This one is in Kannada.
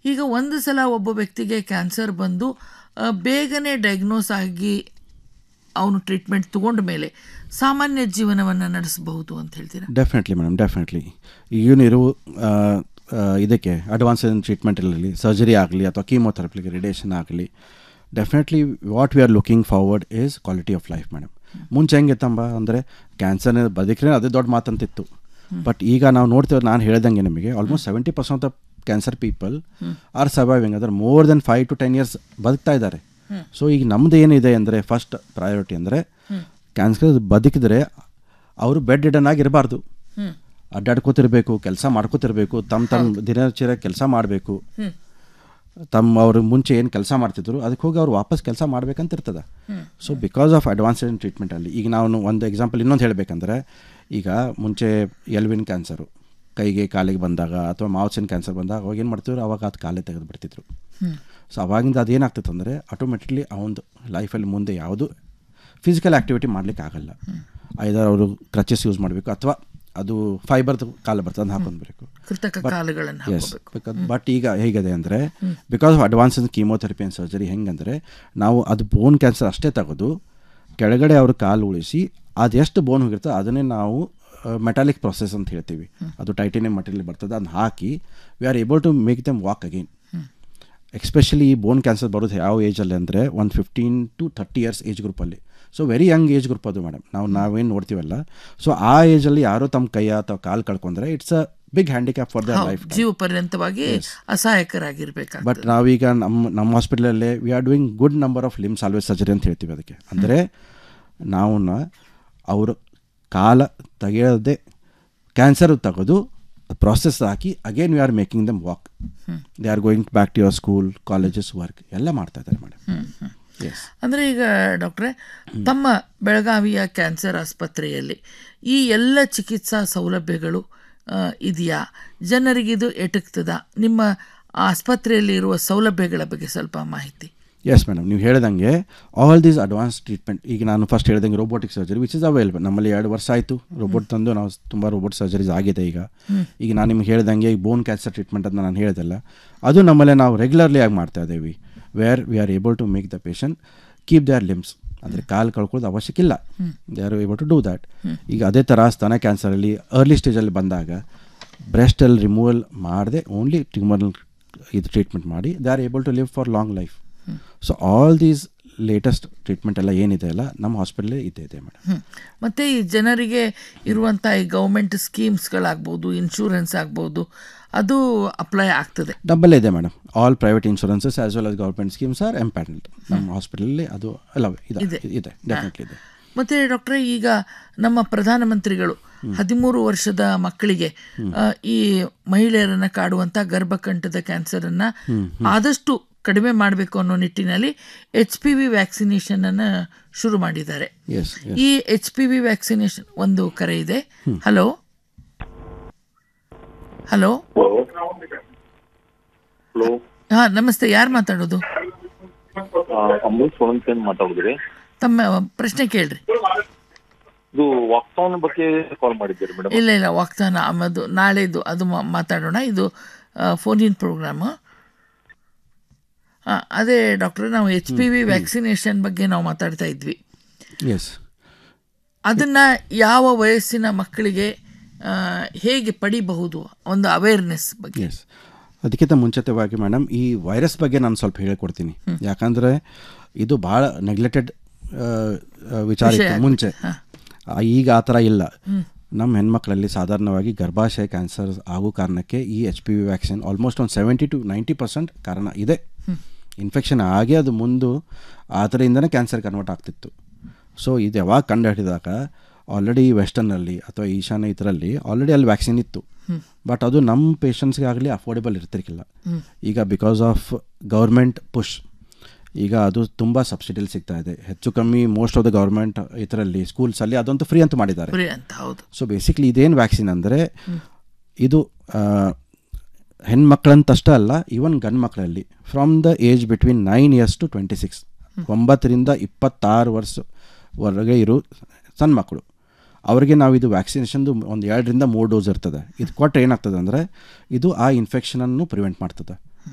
ಈಗ ಒಂದು ಸಲ ಒಬ್ಬ ವ್ಯಕ್ತಿಗೆ ಕ್ಯಾನ್ಸರ್ ಬಂದು ಆ, ಬೇಗನೆ ಡಯಾಗ್ನೋಸ್ ಆಗಿ ಅವನು ಟ್ರೀಟ್ಮೆಂಟ್ ತಗೊಂಡ ಮೇಲೆ ಸಾಮಾನ್ಯ ಜೀವನವನ್ನು ನಡೆಸಬಹುದು ಅಂತ ಹೇಳ್ತೀರಾ ಡೆಫಿನೆಟ್ಲಿ ಮೇಡಮ್ ಡೆಫಿನೆಟ್ಲಿ ಈಗಿನ ಆ, ಆ, ಇದಕ್ಕೆ ಅಡ್ವಾನ್ಸ್ ಟ್ರೀಟ್ಮೆಂಟಲ್ಲಿ ಸರ್ಜರಿ ಆಗಲಿ ಅಥವಾ ಕೀಮೋಥೆರಪಿಗೆ ರೇಡಿಯೇಷನ್ ಆಗಲಿ definitely what we are looking forward is quality of life madam ಮುಂಚೆ ಹೆಂಗಿತ್ತಂಬ ಅಂದರೆ ಕ್ಯಾನ್ಸರ್ ಬದುಕ್ರೆ ಅದೇ ದೊಡ್ಡ ಮಾತಂತಿತ್ತು ಬಟ್ ಈಗ ನಾವು ನೋಡ್ತೇವೆ ನಾನು ಹೇಳ್ದಂಗೆ ನಿಮಗೆ almost seventy percent of cancer people are surviving ಅದರ more than five to ten years ಬದುಕ್ತಾ ಇದ್ದಾರೆ ಸೊ ಈಗ ನಮ್ದು ಏನಿದೆ ಅಂದರೆ ಫಸ್ಟ್ ಪ್ರಯಾರಿಟಿ ಅಂದರೆ ಕ್ಯಾನ್ಸರ್ ಬದುಕಿದ್ರೆ ಅವರು ಬೆಡ್ ಇಡನ್ ಆಗಿರಬಾರ್ದು ಅಡ್ಡಾಡ್ಕೋತಿರ್ಬೇಕು ಕೆಲಸ ಮಾಡ್ಕೋತಿರ್ಬೇಕು ತಮ್ಮ ತಮ್ಮ ದಿನಚರ್ಯ ಕೆಲಸ ಮಾಡಬೇಕು ತಮ್ಮ ಅವ್ರ ಮುಂಚೆ ಏನು ಕೆಲಸ ಮಾಡ್ತಿದ್ರು ಅದಕ್ಕೆ ಹೋಗಿ ಅವ್ರು ವಾಪಸ್ ಕೆಲಸ ಮಾಡ್ಬೇಕಂತ ಇರ್ತದೆ ಸೊ ಬಿಕಾಸ್ ಆಫ್ ಅಡ್ವಾನ್ಸ್ಡ್ ಟ್ರೀಟ್ಮೆಂಟಲ್ಲಿ ಈಗ ನಾವು ಒಂದು ಎಕ್ಸಾಂಪಲ್ ಇನ್ನೊಂದು ಹೇಳಬೇಕಂದ್ರೆ ಈಗ ಮುಂಚೆ ಎಲ್ವಿನ್ ಕ್ಯಾನ್ಸರು ಕೈಗೆ ಕಾಲಿಗೆ ಬಂದಾಗ ಅಥವಾ ಮಾವ್ಸಿನ ಕ್ಯಾನ್ಸರ್ ಬಂದಾಗ ಅವಾಗ ಏನು ಮಾಡ್ತಿದ್ರು ಅವಾಗ ಅದು ಕಾಲೇ ತೆಗೆದು ಬಿಡ್ತಿದ್ರು ಸೊ ಅವಾಗಿಂದ ಅದೇನಾಗ್ತಿತ್ತು ಅಂದರೆ ಆಟೋಮೆಟಿಕ್ಲಿ ಅವನದು ಲೈಫಲ್ಲಿ ಮುಂದೆ ಯಾವುದು ಫಿಸಿಕಲ್ ಆ್ಯಕ್ಟಿವಿಟಿ ಮಾಡಲಿಕ್ಕೆ ಆಗಲ್ಲ ಐದಾರು ಅವರು ಕ್ರಚಸ್ ಯೂಸ್ ಮಾಡಬೇಕು ಅಥವಾ ಅದು ಫೈಬರ್ದು ಕಾಲ ಬರ್ತದೆ ಅದನ್ನ ಹಾಕೊಂಡ್ಬೇಕು ಕೃತಕ ಕಾಲುಗಳನ್ನು ಎಸ್ ಹಾಕೋಬೇಕು ಬಟ್ ಈಗ ಹೇಗಿದೆ ಅಂದರೆ because of advance chemotherapy and surgery ಹೆಂಗಂದರೆ ನಾವು ಅದು ಬೋನ್ ಕ್ಯಾನ್ಸರ್ ಅಷ್ಟೇ ತೆಗೆದು ಕೆಳಗಡೆ ಅವ್ರ ಕಾಲು ಉಳಿಸಿ ಅದೆಷ್ಟು ಬೋನ್ ಹೋಗಿರ್ತದೆ ಅದನ್ನೇ ನಾವು ಮೆಟಾಲಿಕ್ ಪ್ರೊಸೆಸ್ ಅಂತ ಹೇಳ್ತೀವಿ ಅದು ಟೈಟೇನಿಯಂ ಮಟೀರಿಯಲ್ ಬರ್ತದೆ ಅದನ್ನ ಹಾಕಿ we are able to make them walk again especially ಈ ಬೋನ್ ಕ್ಯಾನ್ಸರ್ ಬರೋದು ಯಾವ ಏಜಲ್ಲಿ ಅಂದರೆ ಒಂದು fifteen to thirty years age ಗ್ರೂಪಲ್ಲಿ so very young age group ಅದು ಮೇಡಮ್ ನಾವು ನಾವೇನು ನೋಡ್ತೀವಲ್ಲ ಸೊ ಆ ಏಜಲ್ಲಿ ಯಾರೋ ತಮ್ಮ ಕೈಯ ಅಥವಾ ಕಾಲು ಕಳ್ಕೊಂಡ್ರೆ it's a big handicap for their life ಜೀವ ಪರ್ಯಂತವಾಗಿ ಅಸಹಾಯಕರಾಗಿರ್ಬೇಕಾಗ್ತದೆ ಬಟ್ ನಾವೀಗ ನಮ್ಮ ನಮ್ಮ ಹಾಸ್ಪಿಟಲಲ್ಲೇ we are doing good number of limb salvage surgery ಅಂತ ಹೇಳ್ತೀವಿ ಅದಕ್ಕೆ ಅಂದರೆ ನಾವು ಅವರು ಕಾಲ ತೆಗೆಯದೆ ಕ್ಯಾನ್ಸರ್ ತೆಗೆದು ಪ್ರಾಸೆಸ್ ಹಾಕಿ again we are making them walk they are going back to your school colleges work ಎಲ್ಲ ಮಾಡ್ತಾ ಇದ್ದಾರೆ ಮೇಡಮ್ ಎಸ್ ಅಂದರೆ ಈಗ ಡಾಕ್ಟ್ರೆ ತಮ್ಮ ಬೆಳಗಾವಿಯ ಕ್ಯಾನ್ಸರ್ ಆಸ್ಪತ್ರೆಯಲ್ಲಿ ಈ ಎಲ್ಲ ಚಿಕಿತ್ಸಾ ಸೌಲಭ್ಯಗಳು ಆ, ಇದೆಯಾ ಜನರಿಗಿದು ಎಟಕ್ತದ ನಿಮ್ಮ ಆಸ್ಪತ್ರೆಯಲ್ಲಿ ಇರುವ ಸೌಲಭ್ಯಗಳ ಬಗ್ಗೆ ಸ್ವಲ್ಪ ಮಾಹಿತಿ ಎಸ್ ಮೇಡಮ್ ನೀವು ಹೇಳ್ದಂಗೆ ಆಲ್ ದೀಸ್ ಅಡ್ವಾನ್ಸ್ ಟ್ರೀಟ್ಮೆಂಟ್ ಈಗ ನಾನು ಫಸ್ಟ್ ಹೇಳ್ದಂಗೆ robotic surgery which is available ನಮ್ಮಲ್ಲಿ ಎರಡು ವರ್ಷ ಆಯಿತು ರೋಬೋಟ್ ತಂದು ನಾವು ತುಂಬ ರೋಬೋಟ್ ಸರ್ಜರೀಸ್ ಆಗಿದೆ ಈಗ ಈಗ ನಾನು ನಿಮ್ಗೆ ಹೇಳ್ದಂಗೆ ಈಗ ಬೋನ್ ಕ್ಯಾನ್ಸರ್ ಟ್ರೀಟ್ಮೆಂಟ್ ಅಂತ ನಾನು ಹೇಳ್ದಲ್ಲ ಅದು ನಮ್ಮಲ್ಲೇ ನಾವು ರೆಗ್ಯುಲರ್ಲಿ ಆಗಿ ಮಾಡ್ತಾ ಇದ್ದೀವಿ where we are able to make the patient keep their limbs ಅಂದರೆ ಕಾಲು ಕಳ್ಕೊಳ್ಳೋದು ಅವಶ್ಯಕ ಇಲ್ಲ they are able to do that ಈಗ ಅದೇ ಥರ ಸ್ತನ ಕ್ಯಾನ್ಸರಲ್ಲಿ ಅರ್ಲಿ ಸ್ಟೇಜಲ್ಲಿ ಬಂದಾಗ ಬ್ರೆಸ್ಟಲ್ಲಿ ರಿಮೂವಲ್ ಮಾಡದೆ ಓನ್ಲಿ ಟ್ಯೂಮರ್ ಇದು ಟ್ರೀಟ್ಮೆಂಟ್ ಮಾಡಿ they are able to live for long life so all these latest treatment ಎಲ್ಲ ಏನಿದೆ ಅಲ್ಲ ನಮ್ಮ ಹಾಸ್ಪಿಟಲೇ ಇದೆ ಇದೆ ಮೇಡಮ್ ಹ್ಮ್. ಮತ್ತೆ ಈ ಜನರಿಗೆ ಇರುವಂಥ ಈ ಗೌರ್ಮೆಂಟ್ ಸ್ಕೀಮ್ಸ್ಗಳಾಗ್ಬೋದು ಇನ್ಶೂರೆನ್ಸ್ ಆಗ್ಬೋದು ಅದು ಅಪ್ಲೈ ಆಗ್ತದೆ ಡಬ್ಬಲ್ ಇದೆ madam all private insurances as well as government schemes are empanelled ನಮ್ಮ ಹಾಸ್ಪಿಟಲಲ್ಲಿ ಅದು ಎಲ್ಲ ಇದೆ ಇದೆ. ಇದೆ ಡೆಫಿನೆಟ್ಲಿ ಇದೆ ಮತ್ತೆ ಡಾಕ್ಟ್ರೆ ಈಗ ನಮ್ಮ ಪ್ರಧಾನಮಂತ್ರಿಗಳು ಹದಿಮೂರು ವರ್ಷದ ಮಕ್ಕಳಿಗೆ ಆ, ಈ ಮಹಿಳೆಯರನ್ನ ಕಾಡುವಂತ ಗರ್ಭಕಂಠದ ಕ್ಯಾನ್ಸರನ್ನ ಆದಷ್ಟು ಕಡಿಮೆ ಮಾಡಬೇಕು ಅನ್ನೋ ನಿಟ್ಟಿನಲ್ಲಿ ಎಚ್ ಪಿ ವಿ ವ್ಯಾಕ್ಸಿನೇಷನ್ ಅನ್ನ ಶುರು ಮಾಡಿದ್ದಾರೆ ಎಸ್ ಈ ಎಚ್ ಪಿ ವಿ ವ್ಯಾಕ್ಸಿನೇಷನ್ ಒಂದು ಕರೆ ಇದೆ ಹಲೋ ಹಲೋ ಹಲೋ ಹಾ ನಮಸ್ತೆ ಯಾರು ಮಾತಾಡೋದು ಅಮೃತ್ ಸೋಳಂಕೇನ್ ಮಾತಾಡಿದ್ರಿ ತಮ್ಮ ಪ್ರಶ್ನೆ ಕೇಳ್ರಿ ಇದು ವಾಕ್ತಾನ್ ಬಗ್ಗೆ ಕಾಲ್ ಮಾಡಿದ್ದೀರಿ ಮೇಡಮ್ ಇಲ್ಲ ಇಲ್ಲ ವಾಗ್ದಾನ ಅದು ನಾಳೆದು ಅದು ಮಾ- ಮಾತಾಡೋಣ ಇದು ಫೋನ್ ಇನ್ ಪ್ರೋಗ್ರಾಮು ಅದೇ ಡಾಕ್ಟ್ರೆ ನಾವು ಎಚ್ ಪಿ ವಿ ವ್ಯಾಕ್ಸಿನೇಷನ್ ಬಗ್ಗೆ ನಾವು ಮಾತಾಡ್ತಾ ಇದ್ವಿ ಎಸ್ ಅದನ್ನ ಯಾವ ವಯಸ್ಸಿನ ಮಕ್ಕಳಿಗೆ ಆ, ಹೇಗೆ ಪಡಿಬಹುದು ಒಂದು ಅವೇರ್ನೆಸ್ ಬಗ್ಗೆ ಎಸ್ ಅದಕ್ಕಿಂತ ಮುಂಚಿತವಾಗಿ ಮೇಡಮ್ ಈ ವೈರಸ್ ಬಗ್ಗೆ ನಾನು ಸ್ವಲ್ಪ ಹೇಳ್ಕೊಡ್ತೀನಿ ಯಾಕಂದರೆ ಇದು ಭಾಳ ನೆಗ್ಲೆಕ್ಟೆಡ್ ವಿಚಾರ ವಿಷಯ ಇತ್ತು ಮುಂಚೆ ಆ, ಈಗ ಆ ಥರ ಇಲ್ಲ ನಮ್ಮ ಹೆಣ್ಮಕ್ಳಲ್ಲಿ ಸಾಧಾರಣವಾಗಿ ಗರ್ಭಾಶಯ ಕ್ಯಾನ್ಸರ್ ಆಗೋ ಕಾರಣಕ್ಕೆ ಈ H P V vaccine almost ಒಂದು ಸೆವೆಂಟಿ ಟು ನೈಂಟಿ ಪರ್ಸೆಂಟ್ ಕಾರಣ ಇದೆ ಇನ್ಫೆಕ್ಷನ್ ಆಗಿ ಅದು ಮುಂದೆ ಅದರಿಂದನೇ ಕ್ಯಾನ್ಸರ್ ಕನ್ವರ್ಟ್ ಆಗ್ತಿತ್ತು ಸೊ ಇದು ಯಾವಾಗ ಕಂಡು ಹಿಡಿದಾಗ ಆಲ್ರೆಡಿ ವೆಸ್ಟರ್ನಲ್ಲಿ ಅಥವಾ ಈಶಾನ್ಯ ಇದರಲ್ಲಿ ಆಲ್ರೆಡಿ ಅಲ್ಲಿ ವ್ಯಾಕ್ಸಿನ್ ಇತ್ತು ಬಟ್ ಅದು ನಮ್ಮ ಪೇಷಂಟ್ಸ್ಗೆ ಆಗಲಿ ಅಫೋರ್ಡೆಬಲ್ ಇರ್ತಿರ್ಕಿಲ್ಲ ಈಗ ಬಿಕಾಸ್ ಆಫ್ ಗೌರ್ಮೆಂಟ್ ಪುಷ್ ಈಗ ಅದು ತುಂಬ ಸಬ್ಸಿಡಿಲಿ ಸಿಗ್ತಾ ಇದೆ ಹೆಚ್ಚು ಕಮ್ಮಿ ಮೋಸ್ಟ್ ಆಫ್ ದ ಗೌರ್ಮೆಂಟ್ ಇದರಲ್ಲಿ ಸ್ಕೂಲ್ಸಲ್ಲಿ ಅದಂತೂ ಫ್ರೀ ಅಂತ ಮಾಡಿದ್ದಾರೆ ಫ್ರೀ ಅಂತ ಹೌದು ಸೊ ಬೇಸಿಕ್ಲಿ ಇದೇನು ವ್ಯಾಕ್ಸಿನ್ ಅಂದರೆ ಇದು ಆ, ಹೆಣ್ಮಕ್ಳಂತಷ್ಟೇ ಅಲ್ಲ ಈವನ್ ಗಂಡು ಮಕ್ಕಳಲ್ಲಿ from the age between nine years to twenty six ಒಂಬತ್ತರಿಂದ ಇಪ್ಪತ್ತಾರು ವರ್ಷವರೆಗೆ ಇರೋ ಸಣ್ಣ ಮಕ್ಕಳು ಅವರಿಗೆ ನಾವು ಇದು ವ್ಯಾಕ್ಸಿನೇಷನ್ದು ಒಂದು ಎರಡರಿಂದ ಮೂರು ಡೋಸ್ ಇರ್ತದೆ ಇದು ಕೊಟ್ಟರೆ ಏನಾಗ್ತದೆ ಅಂದರೆ ಇದು ಆ ಇನ್ಫೆಕ್ಷನನ್ನು ಪ್ರಿವೆಂಟ್ ಮಾಡ್ತದೆ